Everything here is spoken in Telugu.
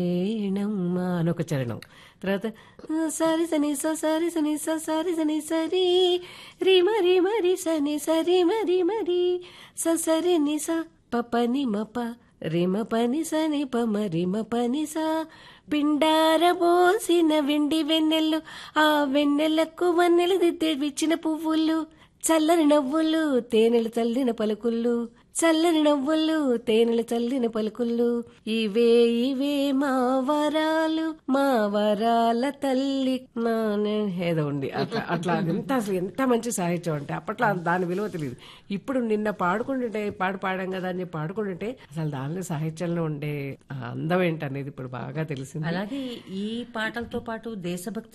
ఏణమ్మా అని ఒక చరణం తర్వాత సారి సని స సారి సని స సారి సని సరి రి మరి మరి సని సరి మరి మరి స సరి ని స పని మప రిమ పని సని పమ రిమ పని స పిండార పోసిన వెండి వెన్నెల్లు ఆ వెన్నెలకు వన్నెలు దిద్దే విచ్చిన పువ్వులు చల్లని నవ్వులు తేనెలు చల్లిన పలుకుళ్ళు చల్లని నవ్వులు తేనెలు చల్లిన పలుకుళ్ళు ఇవే ఇవే మా వరాలు మా వరాల తల్లి నా నే- ఏదో ఉంది అట్లా అట్లా ఎంత అసలు ఎంత మంచి సాహిత్యం అంటే అప్పట్లో దాని విలువ తెలియదు ఇప్పుడు నిన్న పాడుకుంటుంటే పాడు పాడాం కదా అని చెప్పి పాడుకుంటుంటే అసలు దానిలో సాహిత్యంలో ఉండే ఆ అందం ఏంటనేది ఇప్పుడు బాగా తెలిసింది అలాగే ఈ పాటలతో పాటు దేశభక్తి